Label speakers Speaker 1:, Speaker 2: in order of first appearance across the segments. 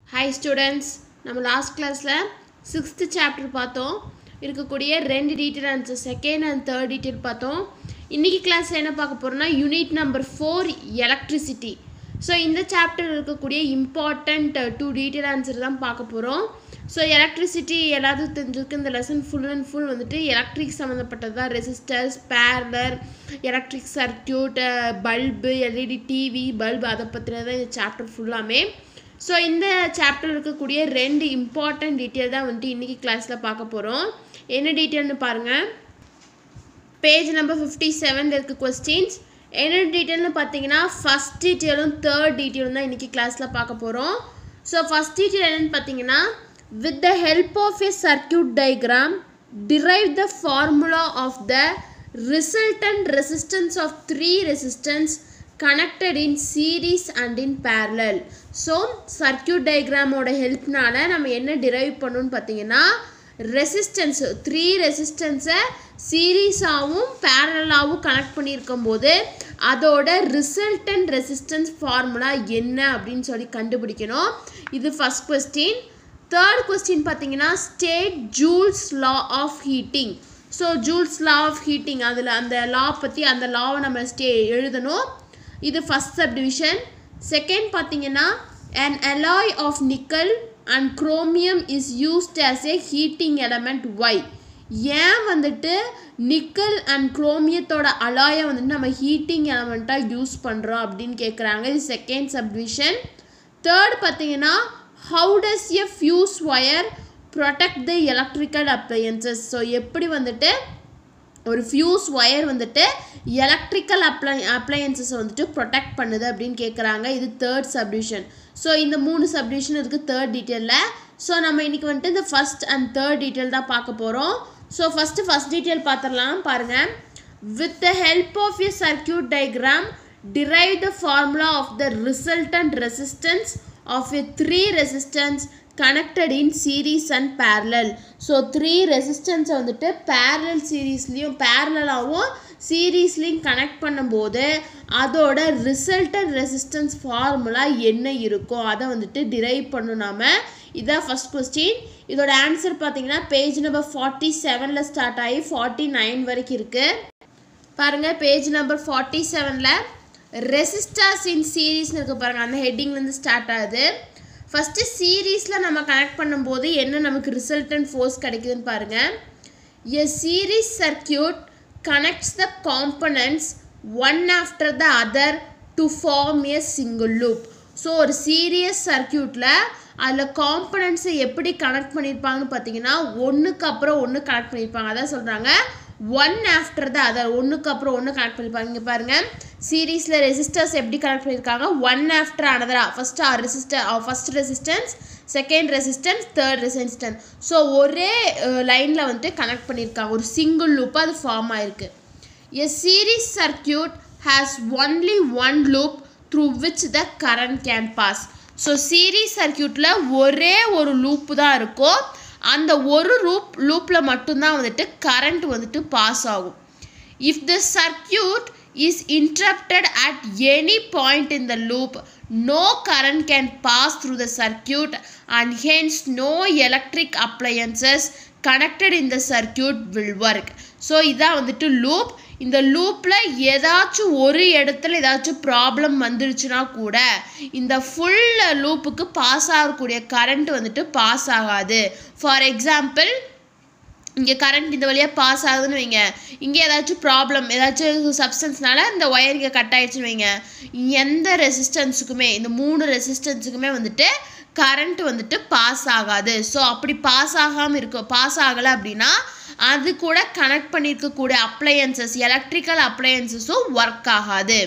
Speaker 1: Hi students நம்ம last கிளாஸில் sixth chapter பார்த்தோம் இருக்கக்கூடிய ரெண்டு டீட்டெயில் இருந்துச்சு செகண்ட் அண்ட் தேர்ட் டீட்டெயில் பார்த்தோம் இன்றைக்கி கிளாஸில் என்ன பார்க்க போகிறோம்னா unit number four electricity so இந்த சாப்டர் இருக்கக்கூடிய இம்பார்ட்டண்ட் டூ டீட்டெயில் ஆன்சர் தான் பார்க்க போகிறோம் ஸோ எலக்ட்ரிசிட்டி எல்லாத்துக்கும் தெரிஞ்சிருக்கு இந்த லெசன் ஃபுல் அண்ட் ஃபுல் வந்துட்டு எலக்ட்ரிக் சம்மந்தப்பட்டது தான் resistors parallel electric circuit bulb LED TV bulb அதை பற்றின தான் இந்த சாப்டர் ஃபுல்லாமே ஸோ இந்த சாப்டர் இருக்கக்கூடிய ரெண்டு இம்பார்ட்டன்ட் டீட்டெயில் தான் வந்துட்டு இன்றைக்கி கிளாஸில் பார்க்க போகிறோம் என்ன டீட்டெயில்னு பாருங்கள் பேஜ் நம்பர் ஃபிஃப்டி செவனில் இருக்க கொஸ்டின்ஸ் என்ன டீட்டெயில்னு பார்த்தீங்கன்னா ஃபஸ்ட் டீட்டெயிலும் தேர்ட் டீட்டெயிலும் தான் இன்றைக்கி கிளாஸில் பார்க்க போகிறோம் ஸோ ஃபஸ்ட் டீட்டெயில் என்னென்னு பார்த்தீங்கன்னா with the help of a circuit diagram derive the formula of the resultant resistance of three resistance connected in series and in parallel so circuit டயக்ராமோட ஹெல்ப்னால நம்ம என்ன டிரைவ் பண்ணணும்னு பார்த்தீங்கன்னா ரெசிஸ்டன்ஸ் த்ரீ ரெசிஸ்டன்ஸை சீரீஸாகவும் பேரலாகவும் கனெக்ட் பண்ணியிருக்கும் போது அதோட ரிசல்டன்ட் ரெசிஸ்டன்ஸ் ஃபார்முலா என்ன அப்படின்னு சொல்லி கண்டுபிடிக்கணும் இது ஃபஸ்ட் கொஸ்டின் தேர்ட் கொஸ்டின் பார்த்தீங்கன்னா state Joule's law of heating so Joule's law of heating அதில் அந்த லா பற்றி அந்த லாவை நம்ம ஸ்டே எழுதணும் இது ஃபஸ்ட் சப்டிவிஷன் செகண்ட் பார்த்தீங்கன்னா an alloy of nickel and chromium is used as a heating element why ஏன் வந்துட்டு நிக்கல் அண்ட் குரோமியத்தோட அலாயை வந்துட்டு நம்ம ஹீட்டிங் எலமெண்ட்டாக யூஸ் பண்ணுறோம் அப்படின்னு கேட்குறாங்க இது செகண்ட் சப்டிவிஷன் தேர்ட் பார்த்தீங்கன்னா how does a fuse wire protect the electrical appliances so எப்படி வந்துட்டு ஒரு ஃபியூஸ் ஒயர் வந்துட்டு எலக்ட்ரிக்கல் அப்ளை அப்ளையன்சஸை வந்துட்டு ப்ரொடெக்ட் பண்ணுது அப்படின்னு கேட்குறாங்க இது தேர்ட் சப்டிவிஷன் ஸோ இந்த மூணு சப்டிவிஷன் இருக்குது தேர்ட் டீட்டெயிலில் ஸோ நம்ம இன்றைக்கி வந்துட்டு இந்த ஃபஸ்ட் அண்ட் தேர்ட் டீட்டெயில் தான் பார்க்க போகிறோம் ஸோ ஃபஸ்ட்டு ஃபஸ்ட் டீட்டெயில் பார்த்துடலாம் பாருங்கள் with the help of a circuit diagram derive the formula of the resultant resistance of a three resistance connected in series and parallel so three ரெசிஸ்டன்ஸை வந்துட்டு parallel சீரீஸ்லேயும் பேரலாகவும் சீரீஸ்லேயும் connect பண்ணும்போது அதோட resultant resistance formula என்ன இருக்கோ அதை வந்துட்டு டிரைவ் பண்ணணும் நாம இதான் ஃபஸ்ட் கொஸ்டின் இதோட ஆன்சர் பார்த்தீங்கன்னா பேஜ் நம்பர் ஃபார்ட்டி செவனில் ஸ்டார்ட் ஆகி ஃபார்ட்டி நைன் வரைக்கும் இருக்குது பாருங்கள் பேஜ் நம்பர் ஃபார்ட்டி செவனில் ரெசிஸ்டர்ஸ் இன் சீரீஸ்னு இருக்க பாருங்கள் அந்த ஹெட்டிங்லேருந்து ஸ்டார்ட் ஆகுது ஃபஸ்ட்டு சீரீஸில் நம்ம கனெக்ட் பண்ணும்போது என்ன நமக்கு ரிசல்டன் ஃபோர்ஸ் கிடைக்குதுன்னு பாருங்கள் a series circuit connects the components one after the other to form a single loop so ஒரு சீரியஸ் சர்க்கியூட்டில் அதில் காம்பனன்ட்ஸை எப்படி கனெக்ட் பண்ணியிருப்பாங்கன்னு பார்த்தீங்கன்னா ஒன்றுக்கு அப்புறம் ஒன்று கனெக்ட் பண்ணியிருப்பாங்க அதான் சொல்கிறாங்க ஒன் ஆஃப்டர் த அதர் ஒன்றுக்கு அப்புறம் ஒன்று கனெக்ட் பண்ணியிருப்பாங்க இங்கே பாருங்கள் சீரீஸில் ரெசிஸ்டர்ஸ் எப்படி கனெக்ட் பண்ணியிருக்காங்க ஒன் ஆஃப்டர் அனதரா first resistor first resistance second resistance third resistance so ஒரே லைனில் வந்துட்டு கனெக்ட் பண்ணியிருக்காங்க ஒரு சிங்கிள் லூப்பாக அது ஃபார்ம் ஆயிருக்கு a series circuit has only one loop through which the current can pass so series சர்க்கியூட்டில் ஒரே ஒரு லூப்பு தான் இருக்கும் அந்த ஒரு லூப் லூப்பில் மட்டும்தான் வந்துட்டு கரண்ட் வந்துட்டு பாஸ் ஆகும் if the circuit is interrupted at any point in the loop no current can pass through the circuit and hence no electric appliances connected in the circuit will work so இதான் வந்துட்டு loop இந்த லூப்பில் ஏதாச்சும் ஒரு இடத்துல ஏதாச்சும் problem வந்துருச்சுன்னா கூட இந்த ஃபுல் லூப்புக்கு பாஸ் ஆகக்கூடிய கரண்ட் வந்துட்டு பாஸ் ஆகாது ஃபார் எக்ஸாம்பிள் இங்கே கரண்ட் இந்த வழியாக பாஸ் ஆகுதுன்னு வைங்க இங்கே ஏதாச்சும் ப்ராப்ளம் ஏதாச்சும் சப்ஸ்டன்ஸ்னால இந்த ஒயர் இங்கே கட் ஆயிடுச்சுன்னு வைங்க எந்த ரெசிஸ்டன்ஸுக்குமே இந்த மூணு ரெசிஸ்டன்ஸுக்குமே வந்துட்டு கரண்ட் வந்துட்டு பாஸ் ஆகாது ஸோ அப்படி பாஸ் ஆகாமல் இருக்கும் பாஸ் ஆகலை அப்படின்னா அது கூட கனெக்ட் பண்ணியிருக்கக்கூடிய அப்ளையன்சஸ் எலக்ட்ரிக்கல் அப்ளையன்சஸும் ஒர்க் ஆகாது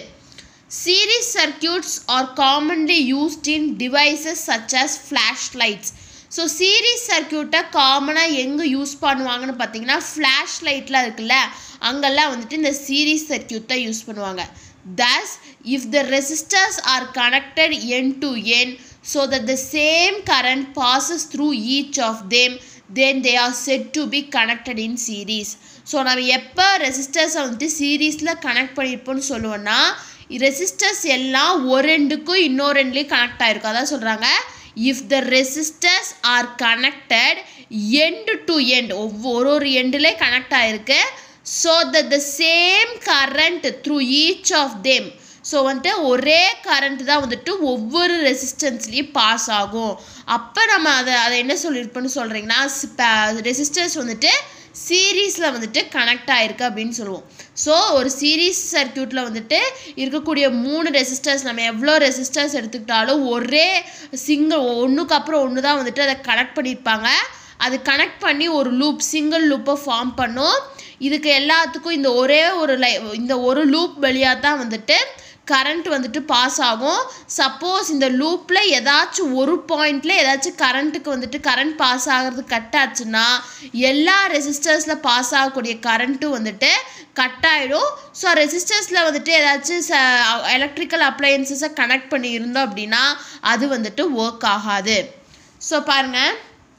Speaker 1: series circuits are commonly used in devices such as flash lights so series சர்க்கியூட்டை காமனாக எங்கே யூஸ் பண்ணுவாங்கன்னு பார்த்தீங்கன்னா ஃப்ளாஷ் லைட்லாம் இருக்குல்ல அங்கெல்லாம் வந்துட்டு இந்த சீரீஸ் சர்க்கியூட் தான் யூஸ் பண்ணுவாங்க thus if the resistors are connected end to end so that the same current passes through each of them then they are said to be connected in series so நம்ம எப்போ ரெசிஸ்டர்ஸை வந்துட்டு சீரீஸில் connect பண்ணியிருப்போம்னு சொல்லுவோன்னா resistors எல்லாம் ஒரு ரெண்டுக்கும் இன்னொரு ரெண்டுலேயும் connect ஆகிருக்கும் அதான் சொல்கிறாங்க if the resistors are connected end to end ஒவ்வொரு ஒரு எண்டிலே கனெக்ட் ஆகிருக்கு so that the same current through each of them so வந்துட்டு ஒரே கரண்ட் தான் வந்துட்டு ஒவ்வொரு ரெசிஸ்டன்ஸ்லேயும் பாஸ் ஆகும் அப்போ நம்ம அதை அதை என்ன சொல்லியிருப்போம்னு சொல்கிறீங்கன்னா ரெசிஸ்டர்ஸ் வந்துட்டு சீரீஸில் வந்துட்டு கனெக்ட் ஆகிருக்கு அப்படின்னு சொல்லுவோம் ஸோ ஒரு சீரீஸ் சர்க்கியூட்டில் வந்துட்டு இருக்கக்கூடிய மூணு ரெசிஸ்டர்ஸ் நம்ம எவ்வளோ ரெசிஸ்டர்ஸ் எடுத்துக்கிட்டாலும் ஒரே சிங்கிள் ஒன்றுக்கு அப்புறம் ஒன்று தான் வந்துட்டு அதை கனெக்ட் பண்ணியிருப்பாங்க அது கனெக்ட் பண்ணி ஒரு லூப் சிங்கிள் லூப்பை ஃபார்ம் பண்ணும் இதுக்கு எல்லாத்துக்கும் இந்த ஒரே ஒரு லை இந்த ஒரு லூப் வழியாக தான் வந்துட்டு கரண்ட் வந்துட்டு பாஸ் ஆகும் சப்போஸ் இந்த லூப்பில் ஏதாச்சும் ஒரு பாயிண்டில் ஏதாச்சும் கரண்ட்டுக்கு வந்துட்டு கரண்ட் பாஸ் ஆகிறது கட் ஆச்சுன்னா எல்லா ரெசிஸ்டர்ஸில் பாஸ் ஆகக்கூடிய கரண்ட்டும் வந்துட்டு கட் ஆகிடும் ஸோ ரெசிஸ்டர்ஸில் வந்துட்டு ஏதாச்சும் ச எலக்ட்ரிக்கல் அப்ளையன்சஸை கனெக்ட் பண்ணி இருந்தோம் அப்படின்னா அது வந்துட்டு ஒர்க் ஆகாது ஸோ பாருங்கள்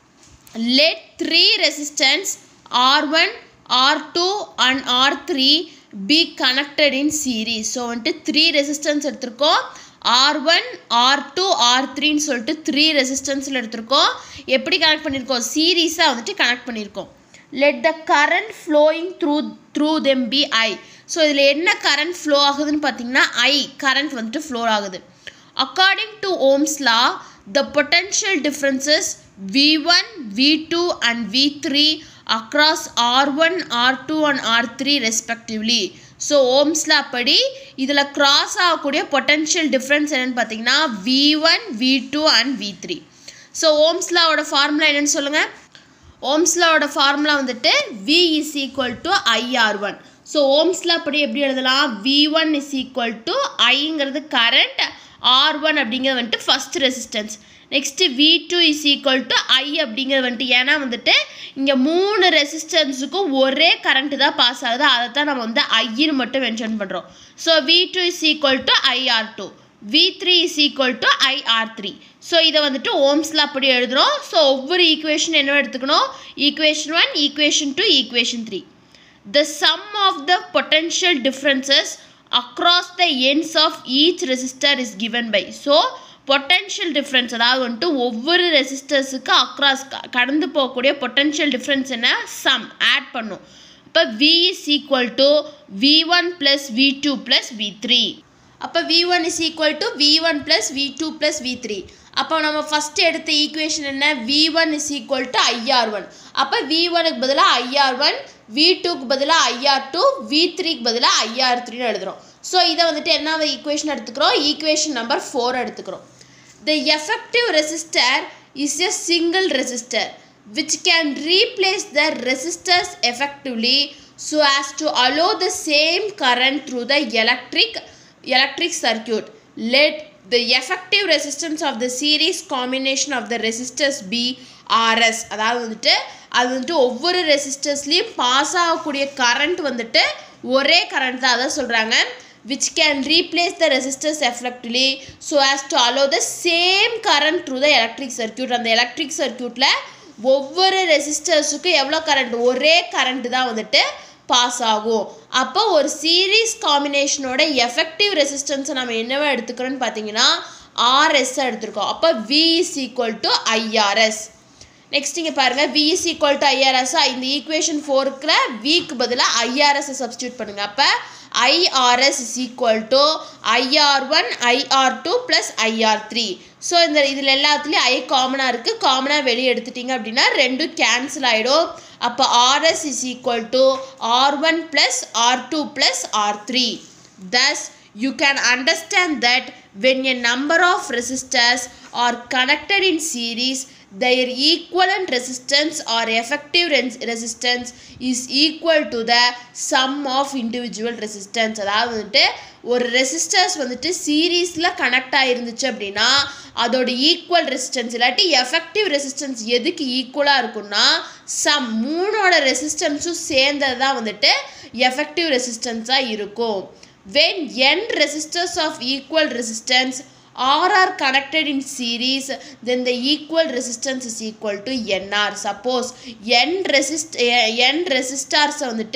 Speaker 1: let three resistance R1, R2 and R3 be connected in series. So வந்துட்டு த்ரீ ரெசிஸ்டன்ஸ் எடுத்திருக்கோம் R one R two R த்ரீன்னு சொல்லிட்டு த்ரீ ரெசிஸ்டன்ஸில் எடுத்திருக்கோம் எப்படி கனெக்ட் பண்ணியிருக்கோம் சீரீஸாக வந்துட்டு கனெக்ட் பண்ணியிருக்கோம் let the current flowing through through them be I so இதில் என்ன கரண்ட் ஃப்ளோ ஆகுதுன்னு பார்த்தீங்கன்னா ஐ கரண்ட் வந்துட்டு ஃப்ளோ ஆகுது according to Ohm's law the potential differences V1, V2 and V3 across R1, R2 and R3 respectively. So ஓம்ஸில் அப்படி இதில் cross ஆகக்கூடிய பொட்டன்ஷியல் டிஃப்ரென்ஸ் என்னென்னு பார்த்தீங்கன்னா V one V two and V three so ஓம்ஸ்லாவோட formula என்னென்னு சொல்லுங்கள் ஓம்ஸ்லாவோட ஃபார்முலா வந்துட்டு V is equal to I R one so ஓம்ஸில் அப்படி எப்படி எழுதலாம் V one is equal to ஐங்கிறது கரண்ட் ஆர் ஒன் அப்படிங்கிறது வந்துட்டு first resistance next V two is equal to I அப்படிங்கிறது வந்துட்டு ஏன்னா வந்துட்டு இங்கே மூணு ரெசிஸ்டன்ஸுக்கும் ஒரே கரண்ட்டு தான் பாஸ் ஆகுது அதை தான் நம்ம வந்து ஐன்னு மட்டும் மென்ஷன் பண்ணுறோம் so V two is equal to I R two V three is equal to I R three so இதை வந்துட்டு ஓம்ஸில் அப்படி எழுதுகிறோம் ஸோ ஒவ்வொரு ஈக்குவேஷன் என்ன எடுத்துக்கணும் equation one equation two equation three the sum of the potential differences across the ends of each resistor is given by so potential difference அதாவது வந்துட்டு ஒவ்வொரு ரெசிஸ்டர்ஸுக்கு அக்ராஸ் கடந்து போகக்கூடிய பொட்டென்ஷியல் டிஃப்ரென்ஸ் என்ன சம் ஆட் பண்ணும் இப்போ V is equal to V one plus V two plus V three அப்போ V one is equal to V one plus V two plus V three அப்போ நம்ம ஃபஸ்ட் எடுத்த equation என்ன V one is equal to I R one அப்போ V ஒனுக்கு பதிலாக IR one we டூக்கு பதிலாக ஐஆர் டூ வி த்ரீக்கு பதிலாக ஐஆர் த்ரீன்னு எழுதுகிறோம் ஸோ இதை வந்துட்டு என்ன ஈக்குவேஷன் எடுத்துக்கிறோம் ஈக்குவேஷன் நம்பர் ஃபோர் எடுத்துக்கிறோம் The effective resistor is a single resistor which can replace the resistors effectively so as to allow the same current through the electric electric circuit. Let the effective resistance of the series combination of the resistors be RS அதாவது வந்துட்டு அது வந்துட்டு ஒவ்வொரு ரெசிஸ்டர்ஸ்லேயும் pass ஆகக்கூடிய current வந்துட்டு ஒரே current தான் அதான் சொல்கிறாங்க which can replace the resistors effectively so as to allow the same current through the electric circuit அந்த electric circuitல ஒவ்வொரு ரெசிஸ்டர்ஸுக்கும் எவ்வளோ கரண்ட் ஒரே கரண்ட் தான் வந்துட்டு பாஸ் ஆகும் அப்போ ஒரு சீரீஸ் காம்பினேஷனோட எஃபெக்டிவ் ரெசிஸ்டன்ஸை நம்ம என்னவா எடுத்துக்கிறோன்னு பார்த்தீங்கன்னா ஆர்எஸ் எடுத்திருக்கோம் அப்போ V is equal to I R S next இங்கே பாருங்கள் V is equal to I R S இந்த ஈக்குவேஷன் ஃபோருக்குல விக்கு பதிலாக ஐஆர்எஸ் சப்ஸ்டியூட் பண்ணுங்கள் அப்போ I R S is equal to I R one I R two plus I R three so இந்த இதில் எல்லாத்துலேயும் ஐ காமனாக இருக்குது காமனாக வெளியே எடுத்துட்டிங்க அப்படின்னா ரெண்டும் கேன்சல் ஆகிடும் அப்போ R S is equal to R one plus R two plus R three thus you can understand that when a number of resistors are connected in series their equivalent resistance or effective res- resistance is equal to the sum of individual resistance அதாவது வந்துட்டு ஒரு resistors வந்துட்டு சீரீஸில் connect ஆகிருந்துச்சு அப்படின்னா அதோட equal resistance இல்லாட்டி effective resistance எதுக்கு ஈக்குவலாக இருக்கும்னா சம் மூணோட ரெசிஸ்டன்ஸும் சேர்ந்தது தான் வந்துட்டு எஃபெக்டிவ் ரெசிஸ்டன்ஸாக இருக்கும் when n resistors of equal resistance r are connected in series then the equal resistance is equal to nr suppose n resist n resistors வந்துட்டு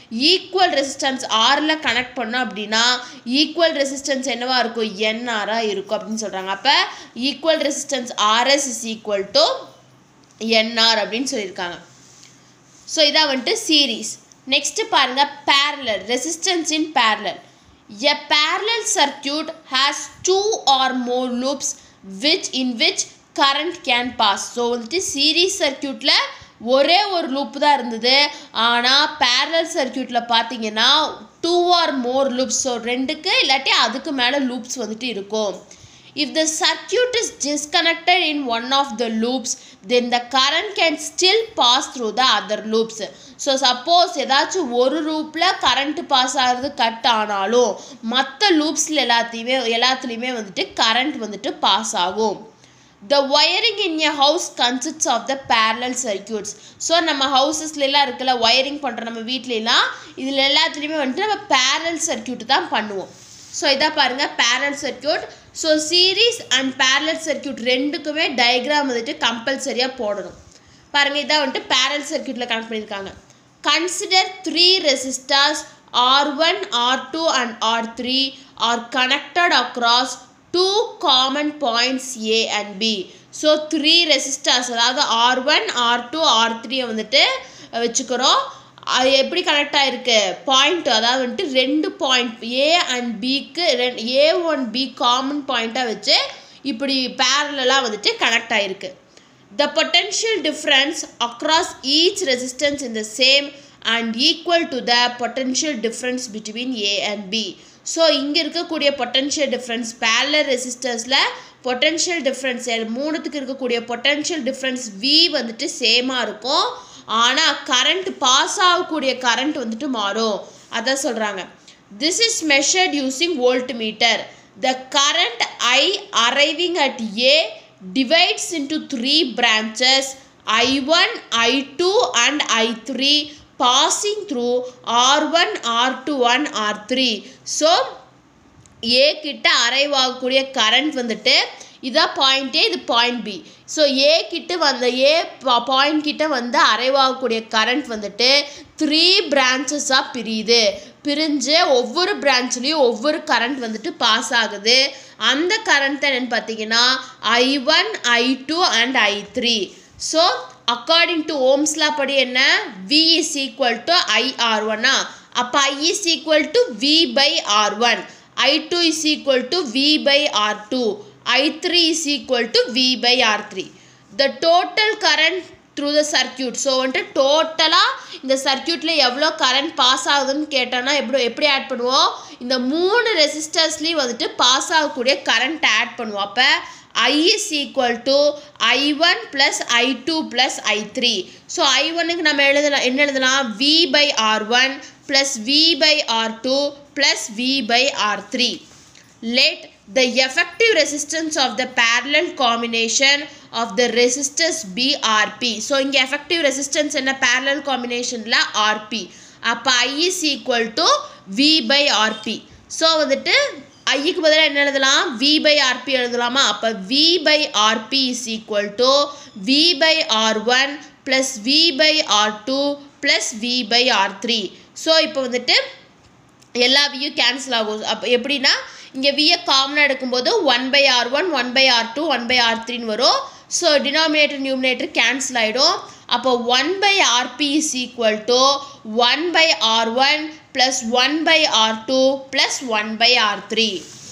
Speaker 1: ஈக்குவல் ரெசிஸ்டன்ஸ் ஆரில் கனெக்ட் பண்ணோம் அப்படின்னா ஈக்குவல் ரெசிஸ்டன்ஸ் என்னவா இருக்கும் என்ஆராக இருக்கும் அப்படின்னு சொல்கிறாங்க அப்போ equal resistance R S is equal to N R அப்படின்னு சொல்லியிருக்காங்க ஸோ இதான் வந்துட்டு சீரீஸ் நெக்ஸ்ட்டு பாருங்கள் parallel resistance in parallel a parallel circuit has two or more loops which in which current can pass so வந்துட்டு சீரீஸ் சர்க்கியூட்டில் ஒரே ஒரு லூப் தான் இருந்தது ஆனால் parallel சர்க்கியூட்டில் பார்த்தீங்கன்னா two or more loops so ரெண்டுக்கு இல்லாட்டி அதுக்கு மேலே லூப்ஸ் வந்துட்டு இருக்கும் If the circuit is disconnected in one of the loops, then the current can still pass through the other loops. So suppose ஏதாச்சும் ஒரு லூப்பில் கரண்ட் பாஸ் ஆகிறது கட் ஆனாலும் மற்ற லூப்ஸில் எல்லாத்தையுமே எல்லாத்துலேயுமே வந்துட்டு கரண்ட் வந்துட்டு பாஸ் ஆகும் the wiring in a house consists of the parallel circuits so நம்ம ஹவுசஸ்லாம் இருக்குல்ல ஒயரிங் பண்ணுற நம்ம வீட்லலாம் இதில் எல்லாத்துலேயுமே வந்துட்டு நம்ம parallel circuit தான் பண்ணுவோம் ஸோ இதான் பாருங்கள் parallel circuit so series and parallel circuit ரெண்டுக்குமே டயக்ராம் வந்துட்டு கம்பல்சரியாக போடணும் பாருங்கள் இதான் வந்துட்டு parallel circuitல கனெக்ட் பண்ணியிருக்காங்க consider three resistors R one R two and R three are connected across two common points A and B so three resistors அதாவது R one R two R த்ரீயை வந்துட்டு வச்சுக்கிறோம் அது எப்படி கனெக்ட் ஆகிருக்கு பாயிண்ட் அதாவது வந்துட்டு ரெண்டு பாயிண்ட் ஏ அண்ட் பிக்கு ரெண்டு ஏ ஒன் பி காமன் பாயிண்ட்டாக வச்சு இப்படி பேரலாக வந்துட்டு கனெக்ட் ஆகிருக்கு The potential difference across each resistance in the same and equal to the potential difference between A and B. So இங்கே இருக்கக்கூடிய பொட்டன்ஷியல் டிஃப்ரென்ஸ் parallel ரெசிஸ்டர்ஸில் பொட்டன்ஷியல் டிஃப்ரென்ஸ் மூணுத்துக்கு இருக்கக்கூடிய பொட்டன்ஷியல் டிஃப்ரென்ஸ் V வந்துட்டு சேமாக இருக்கும் ஆனால் கரண்ட் பாஸ் ஆகக்கூடிய கரண்ட் வந்துட்டு மாறும் அதான் சொல்கிறாங்க this is measured using voltmeter the current I arriving at A divides into three branches I1, I2 and I3 passing through R1, R2 and R3. So, A கிட்ட arrive ஆகக்கூடிய current வந்துட்டு இதான் point ஏ இது point B so ஏ கிட்ட வந்த ஏ point கிட்ட வந்து arrive ஆகக்கூடிய கரண்ட் வந்துட்டு த்ரீ பிரான்ச்சஸாக பிரியுது பிரிஞ்சு ஒவ்வொரு பிரான்ச்லேயும் ஒவ்வொரு கரண்ட் வந்துட்டு பாஸ் ஆகுது அந்த கரண்ட் என்னன்னு பார்த்தீங்கன்னா I one I two and I three so according to Ohm's law படி என்ன V is equal to I R ஒன்னா அப்போ I is equal to V by R one I two is equal to V by R two I three is equal to V by R three the total current through the circuit so வந்துட்டு டோட்டலாக இந்த சர்க்கியூட்டில் எவ்வளோ current pass ஆகுதுன்னு கேட்டோன்னா எப்படி எப்படி add பண்ணுவோம் இந்த மூணு ரெசிஸ்டர்ஸ்லேயும் வந்துட்டு பாஸ் ஆகக்கூடிய கரண்ட் ஆட் பண்ணுவோம் அப்போ I is equal to I one plus I two plus I three so I ஒன்னுக்கு நம்ம எழுதலாம் என்ன எழுதலாம் V by R one plus V by R two plus V by R three let the effective resistance of the parallel combination of the resistors be RP. So, இங்கே effective resistance என்ன parallel combinationல RP. அப்போ I is equal to V by RP. So வந்துட்டு ஐக்கு பதிலாக என்ன எழுதலாம் V by RP எழுதலாமா அப்போ V by RP is equal to V by R1 plus V by R2 plus V by R3. So இப்போ வந்துட்டு எல்லா வியும் கேன்சல் ஆகும் அப்போ எப்படின்னா இங்கே வியை காமனாக எடுக்கும்போது one by R one one by R two one by R த்ரீன்னு வரும் ஸோ டினாமினேட்டர் நியூமினேட்டர் கேன்சல் ஆகிடும் அப்போ one by R P is equal to one by R one plus one by R two plus one by R three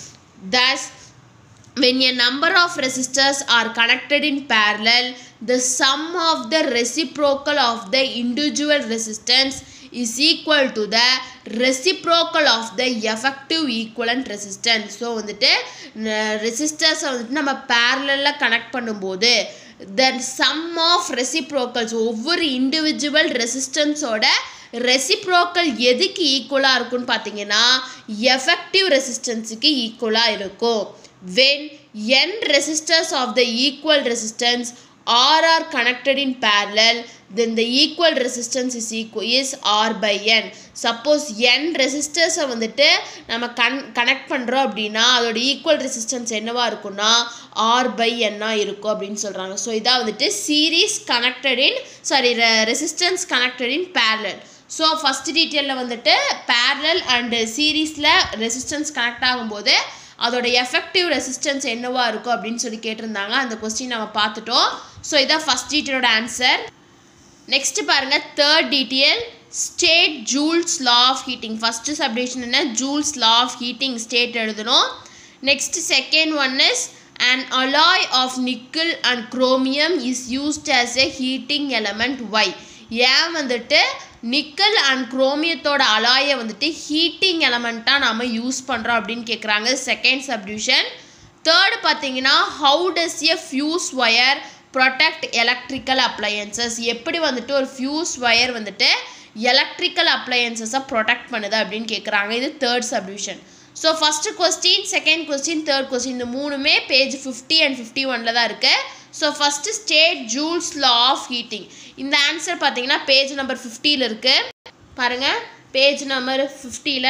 Speaker 1: thus when a number of resistors are connected in parallel the sum of the reciprocal of the individual resistance is equal to the reciprocal of the effective equivalent resistance so வந்துட்டு ரெசிஸ்டர்ஸை வந்துட்டு நம்ம பேரலில் connect பண்ணும்போது the sum of reciprocals ஒவ்வொரு individual ரெசிஸ்டன்ஸோட reciprocal எதுக்கு ஈக்குவலாக இருக்கும்னு பார்த்தீங்கன்னா எஃபெக்டிவ் ரெசிஸ்டன்ஸுக்கு ஈக்குவலாக இருக்கும் when n resistors of the equal resistance r are connected in parallel then the equal resistance is equal is r by n suppose n ரெசிஸ்டர்ஸை வந்துட்டு நம்ம கன் கனெக்ட் பண்ணுறோம் அப்படின்னா அதோட ஈக்குவல் ரெசிஸ்டன்ஸ் என்னவா இருக்கும்னா r by n இருக்கும் அப்படின்னு சொல்கிறாங்க ஸோ இதான் வந்துட்டு series connected in sorry resistance connected in parallel so first டீட்டெயிலில் வந்துட்டு பேரலல் அண்டு சீரீஸில் ரெசிஸ்டன்ஸ் கனெக்ட் ஆகும்போது அதோட எஃபெக்டிவ் ரெசிஸ்டன்ஸ் என்னவா இருக்கும் அப்படின்னு சொல்லி கேட்டிருந்தாங்க அந்த கொஸ்டின் நம்ம பார்த்துட்டோம் ஸோ இதான் ஃபஸ்ட் டீட்டெயிலோட ஆன்சர் நெக்ஸ்ட் பாருங்க third detail state Joule's law of heating first subdivision என்ன Joule's law of heating state எழுதணும் next second one is and alloy of nickel and chromium is used as a heating element why ஏன் வந்துட்டு nickel and குரோமியத்தோட அலாயை வந்துட்டு heating எலமெண்ட்டாக நாம் use பண்ணுறோம் அப்படின்னு கேட்குறாங்க second subdivision third பார்த்தீங்கன்னா how does a fuse wire protect electrical appliances எப்படி வந்துட்டு ஒரு ஃபியூஸ் ஒயர் வந்துட்டு எலக்ட்ரிக்கல் அப்ளையன்சஸை ப்ரொடெக்ட் பண்ணுது அப்படின்னு கேட்குறாங்க இது third subdivision so first question second question third question இந்த மூணுமே பேஜ் ஃபிஃப்டி அண்ட் ஃபிஃப்டி ஒனில் தான் இருக்குது so first state Joule's law of heating இந்த ஆன்சர் பார்த்தீங்கன்னா பேஜ் நம்பர் ஃபிஃப்டியில் இருக்குது பாருங்கள் பேஜ் நம்பர் ஃபிஃப்டியில்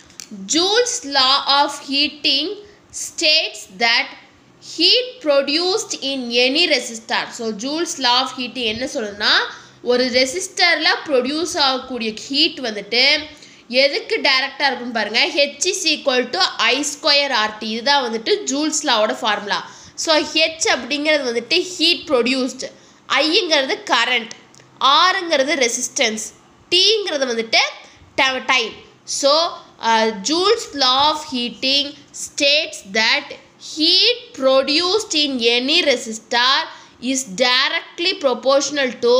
Speaker 1: Joule's law of heating states that heat produced in any resistor so Joule's law of heating என்ன சொல்லுதுன்னா ஒரு ரெசிஸ்டரில் ப்ரொடியூஸ் ஆகக்கூடிய ஹீட் வந்துட்டு எதுக்கு டைரக்டாக இருக்குன்னு பாருங்கள் H is equal to I square R T இதுதான் வந்துட்டு ஜூல்ஸ் லாவோட ஃபார்முலா ஸோ ஹெச் அப்படிங்கிறது வந்துட்டு ஹீட் ப்ரொடியூஸ்டு ஐங்கிறது கரண்ட் ஆருங்கிறது ரெசிஸ்டன்ஸ் டீங்கிறது வந்துட்டு time so Joule's law of heating states that heat produced in any resistor is directly proportional to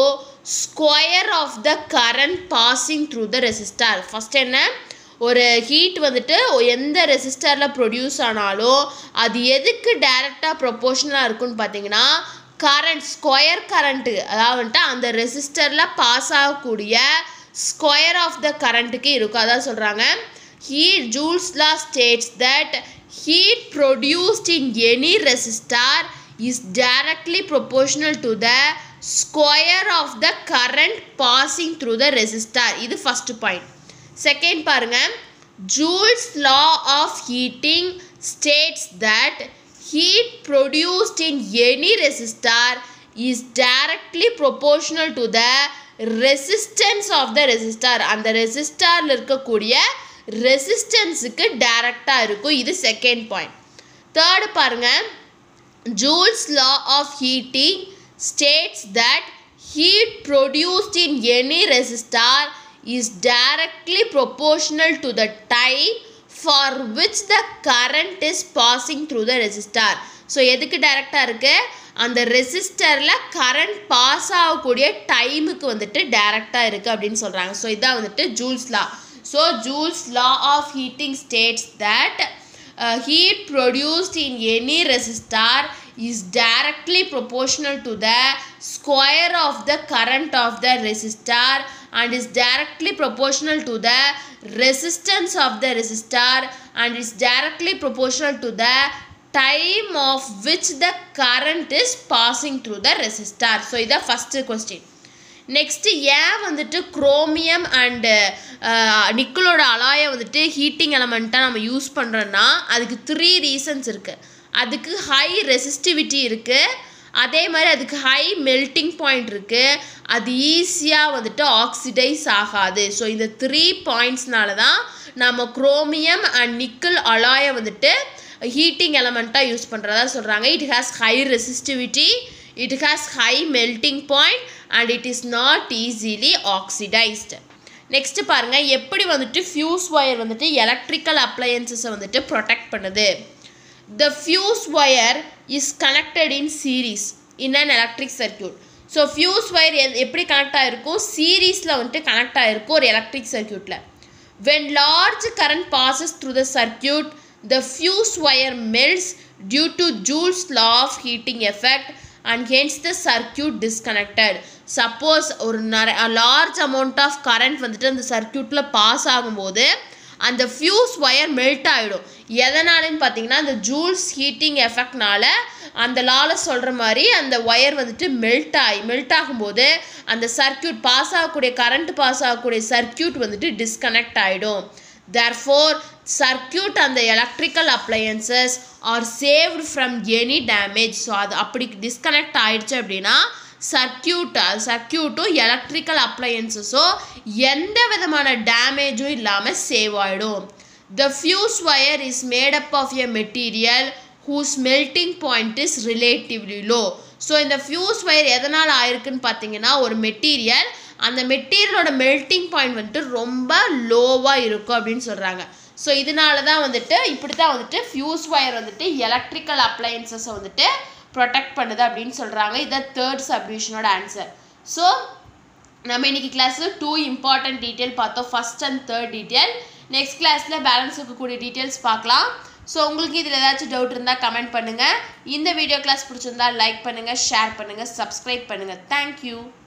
Speaker 1: square of the current passing through the resistor first என்ன ஒரு heat வந்துட்டு எந்த ரெசிஸ்டரில் produce ஆனாலும் அது எதுக்கு டைரெக்டாக ப்ரொபோர்ஷனலாக இருக்குன்னு பார்த்தீங்கன்னா கரண்ட் ஸ்கொயர் கரண்ட்டு அதாவது வந்துட்டு அந்த ரெசிஸ்டரில் பாஸ் ஆகக்கூடிய ஸ்கொயர் ஆஃப் த கரண்ட்டுக்கு இருக்கும் அதான் சொல்கிறாங்க heat Joule's law states that heat produced in any resistor is directly proportional to the square of the current passing through the resistor இது ஃபஸ்ட்டு பாயிண்ட் செகண்ட் பாருங்க Joule's law of heating states that heat produced in any resistor is directly proportional to the resistance of the resistor அந்த ரெசிஸ்டாரில் இருக்கக்கூடிய ரெசிஸ்டன்ஸுக்கு டைரக்டாக இருக்கும் இது second point third பாருங்கள் Joule's law of heating states that heat produced in any resistor is directly proportional to the time for which the current is passing through the resistor so எதுக்கு டைரெக்டாக இருக்குது அந்த ரெசிஸ்டரில் கரண்ட் பாஸ் ஆகக்கூடிய டைமுக்கு வந்துட்டு டைரெக்டாக இருக்குது அப்படின்னு சொல்கிறாங்க ஸோ இதான் வந்துட்டு Joule's law so Joule's law of heating states that heat produced in any resistor is directly proportional to the square of the current of the resistor and is directly proportional to the resistance of the resistor and is directly proportional to the time of which the current is passing through the resistor so இதான் first question next ஏன் வந்துட்டு chromium and நிக்கலோட அலாயை வந்துட்டு heating எலமெண்ட்டாக நம்ம use பண்ணுறோன்னா அதுக்கு three reasons இருக்குது அதுக்கு high resistivity இருக்குது அதே மாதிரி அதுக்கு ஹை மெல்ட்டிங் பாயிண்ட் இருக்குது அது ஈஸியாக வந்துட்டு ஆக்சிடைஸ் ஆகாது ஸோ இந்த த்ரீ பாயிண்ட்ஸ்னால தான் நம்ம குரோமியம் அண்ட் நிக்கல் அலாயை வந்துட்டு ஹீட்டிங் எலமெண்ட்டாக யூஸ் பண்ணுறதா சொல்கிறாங்க it has high resistivity it has high melting point and it is not easily oxidised next பாருங்கள் எப்படி வந்துட்டு ஃபியூஸ் ஒயர் வந்துட்டு எலக்ட்ரிக்கல் அப்ளையன்சஸை வந்துட்டு ப்ரொடெக்ட் பண்ணுது the fuse wire is connected in series in an electric circuit so fuse wire எப்படி connect ஆகிருக்கும் சீரீஸில் வந்துட்டு கனெக்ட் ஆகிருக்கும் ஒரு எலக்ட்ரிக் சர்க்கியூட்டில் when large current passes through the circuit the fuse wire melts due to Joule's law of heating effect and hence the circuit disconnected suppose ஒரு நிறைய large amount of current வந்துட்டு அந்த சர்க்கியூட்டில் பாஸ் ஆகும்போது அந்த fuse wire melt ஆகிடும் எதனாலன்னு பார்த்தீங்கன்னா அந்த ஜூல்ஸ் ஹீட்டிங் எஃபெக்ட்னால அந்த லால சொல்கிற மாதிரி அந்த ஒயர் வந்துட்டு மெல்ட் ஆகி மெல்ட் ஆகும்போது அந்த சர்க்கியூட் பாஸ் ஆகக்கூடிய கரண்ட் பாஸ் ஆகக்கூடிய சர்க்கியூட் வந்துட்டு டிஸ்கனெக்ட் ஆகிடும் therefore சர்க்கியூட் அந்த electrical appliances are saved from any damage so அது அப்படி டிஸ்கனெக்ட் ஆயிடுச்சு அப்படின்னா சர்க்கியூட்டா சர்க்கியூட்டும் எலக்ட்ரிக்கல் அப்ளையன்சஸோ எந்த விதமான டேமேஜும் இல்லாமல் சேவ் ஆகிடும் the fuse wire is made up of a material whose melting point is relatively low so இந்த ஃபியூஸ் ஒயர் எதனால் ஆயிருக்குன்னு பார்த்தீங்கன்னா ஒரு மெட்டீரியல் அந்த மெட்டீரியலோட மெல்டிங் பாயிண்ட் வந்துட்டு ரொம்ப லோவாக இருக்கும் அப்படின்னு சொல்கிறாங்க ஸோ இதனால தான் வந்துட்டு இப்படி தான் வந்துட்டு ஃபியூஸ் ஒயர் வந்துட்டு எலக்ட்ரிக்கல் அப்ளையன்சஸை வந்துட்டு ப்ரொடெக்ட் பண்ணுது அப்படின்னு சொல்கிறாங்க இதான் தேர்ட் சப்டிவிஷனோட ஆன்சர் ஸோ நம்ம இன்னைக்கு கிளாஸில் டூ இம்பார்ட்டன்ட் டீட்டெயில் பார்த்தோம் first and third detail next கிளாஸில் பேலன்ஸ் இருக்கக்கூடிய டீட்டெயில்ஸ் பார்க்கலாம் ஸோ உங்களுக்கு இதில் ஏதாச்சும் டவுட் இருந்தால் கமெண்ட் பண்ணுங்கள் இந்த வீடியோ கிளாஸ் பிடிச்சிருந்தா லைக் பண்ணுங்கள் ஷேர் பண்ணுங்கள் சப்ஸ்கிரைப் பண்ணுங்கள் தேங்க்யூ